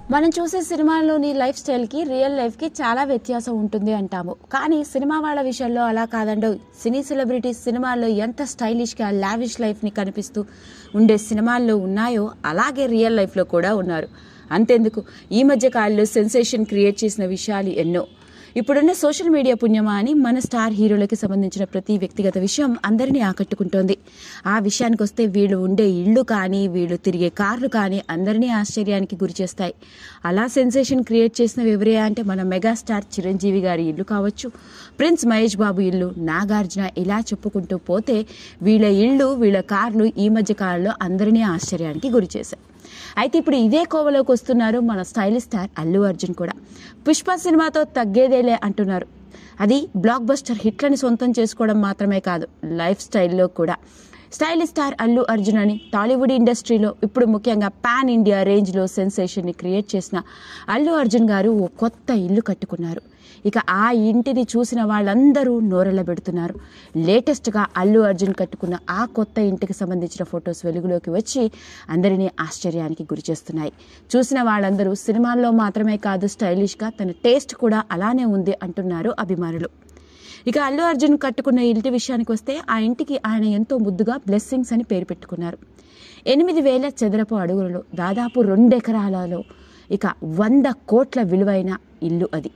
మనం చూసే సినిమాల్లోని life స్టైల్కి real లైఫ్కి చాలా వ్యత్యాసం ఉంటుంది అంటాము కానీ సినిమా వాళ్ళ విషయంలో అలా కాదండో సినీ సెలబ్రిటీస్ సినిమాల్లో ఎంత స్టైలిష్గా లావిష్ లైఫ్ని కనిపిస్తూ ఉండే సినిమాల్లో ఉన్నాయో అలాగే రియల్ లైఫ్లో కూడా ఉన్నారు అంతెందుకు ఈ మధ్య కాలంలో సెన్సేషన్ క్రియేట్ చేసిన విషయాలు ఎన్నో ఇప్పుడున్న సోషల్ మీడియా పుణ్యమా అని మన స్టార్ హీరోలకి సంబంధించిన ప్రతి వ్యక్తిగత విషయం అందరినీ ఆకట్టుకుంటోంది ఆ విషయానికి వస్తే వీళ్ళు ఉండే ఇళ్ళు కానీ వీళ్ళు తిరిగే కార్లు కానీ అందరినీ ఆశ్చర్యానికి గురి చేస్తాయి అలా సెన్సేషన్ క్రియేట్ చేసినవి ఎవరే అంటే మన మెగాస్టార్ చిరంజీవి గారి ఇల్లు కావచ్చు ప్రిన్స్ మహేష్ బాబు ఇల్లు నాగార్జున ఇలా చెప్పుకుంటూ పోతే వీళ్ళ ఇళ్ళు వీళ్ళ కార్లు ఈ మధ్య కాలంలో అందరినీ ఆశ్చర్యానికి గురి చేశాయి అయితే ఇప్పుడు ఇదే కోవలోకి వస్తున్నారు మన స్టైలిష్ స్టార్ అల్లు అర్జున్ కూడా పుష్ప సినిమాతో తగ్గేదేలే అంటున్నారు అది బ్లాక్ బస్టర్ హిట్లని సొంతం చేసుకోవడం మాత్రమే కాదు లైఫ్ స్టైల్లో కూడా స్టైలిష్ స్టార్ అల్లు అర్జున్ అని టాలీవుడ్ ఇండస్ట్రీలో ఇప్పుడు ముఖ్యంగా పాన్ ఇండియా రేంజ్లో సెన్సేషన్ని క్రియేట్ చేసిన అల్లు అర్జున్ గారు ఓ కొత్త ఇల్లు కట్టుకున్నారు ఇక ఆ ఇంటిని చూసిన వాళ్ళందరూ నోరెళ్ళబెడుతున్నారు లేటెస్ట్గా అల్లు అర్జున్ కట్టుకున్న ఆ కొత్త ఇంటికి సంబంధించిన ఫొటోస్ వెలుగులోకి వచ్చి అందరినీ ఆశ్చర్యానికి గురి చేస్తున్నాయి చూసిన వాళ్ళందరూ సినిమాల్లో మాత్రమే కాదు స్టైలిష్గా తన టేస్ట్ కూడా అలానే ఉంది అంటున్నారు అభిమానులు ఇక అల్లు అర్జున్ కట్టుకున్న ఇంటి విషయానికి వస్తే ఆ ఇంటికి ఆయన ఎంతో ముద్దుగా బ్లెస్సింగ్స్ అని పేరు పెట్టుకున్నారు ఎనిమిది వేల చదరపు అడుగులలో దాదాపు రెండెకరాలలో ఇక వంద కోట్ల విలువైన ఇల్లు అది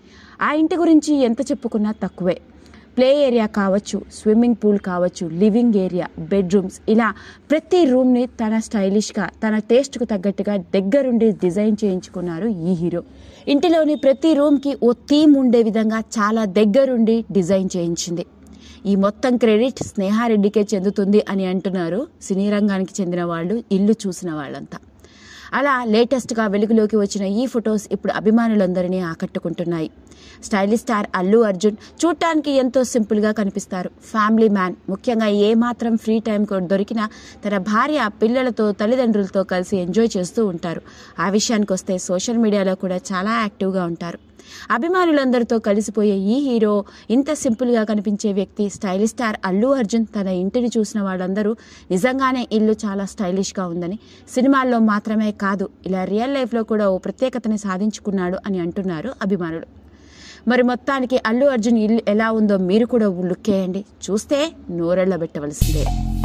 ఆ ఇంటి గురించి ఎంత చెప్పుకున్నా తక్కువే ప్లే ఏరియా కావచ్చు స్విమ్మింగ్ పూల్ కావచ్చు లివింగ్ ఏరియా బెడ్రూమ్స్ ఇలా ప్రతి రూమ్ని తన స్టైలిష్గా తన టేస్ట్కు తగ్గట్టుగా దగ్గరుండి డిజైన్ చేయించుకున్నారు ఈ హీరో ఇంటిలోని ప్రతి రూమ్కి ఓ థీమ్ ఉండే విధంగా చాలా దగ్గరుండి డిజైన్ చేయించింది ఈ మొత్తం క్రెడిట్ స్నేహారెడ్డికే చెందుతుంది అని అంటున్నారు సినీ రంగానికి చెందిన వాళ్ళు ఇల్లు చూసిన వాళ్ళంతా అలా లేటెస్ట్గా వెలుగులోకి వచ్చిన ఈ ఫొటోస్ ఇప్పుడు అభిమానులందరినీ ఆకట్టుకుంటున్నాయి స్టైలిష్ స్టార్ అల్లు అర్జున్ చూడటానికి ఎంతో సింపుల్గా కనిపిస్తారు ఫ్యామిలీ మ్యాన్ ముఖ్యంగా ఏ మాత్రం ఫ్రీ టైం దొరికినా తన భార్య పిల్లలతో తల్లిదండ్రులతో కలిసి ఎంజాయ్ చేస్తూ ఉంటారు ఆ విషయానికి వస్తే సోషల్ మీడియాలో కూడా చాలా యాక్టివ్గా ఉంటారు అభిమానులందరితో కలిసిపోయే ఈ హీరో ఇంత సింపుల్గా కనిపించే వ్యక్తి స్టైలిష్ స్టార్ అల్లు అర్జున్ తన ఇంటిని చూసిన వాళ్ళందరూ నిజంగానే ఇల్లు చాలా స్టైలిష్గా ఉందని సినిమాల్లో మాత్రమే కాదు ఇలా రియల్ లైఫ్లో కూడా ఓ ప్రత్యేకతని సాధించుకున్నాడు అని అంటున్నారు అభిమానులు మరి మొత్తానికి అల్లు అర్జున్ ఇల్లు ఎలా ఉందో మీరు కూడా లుక్కేయండి చూస్తే నోరెళ్ళబెట్టవలసిందే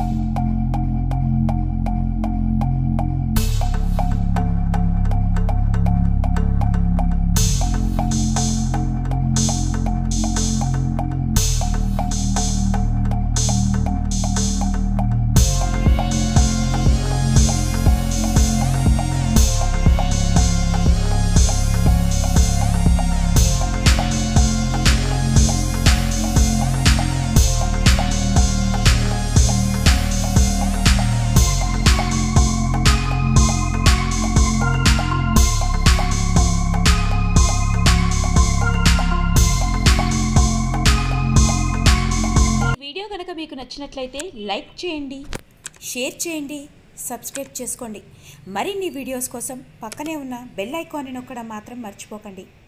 ఈ వీడియో కనుక మీకు నచ్చినట్లయితే లైక్ చేయండి షేర్ చేయండి సబ్స్క్రైబ్ చేసుకోండి మరిన్ని వీడియోస్ కోసం పక్కనే ఉన్న బెల్ ఐకాన్ని నొక్కడం మాత్రం మర్చిపోకండి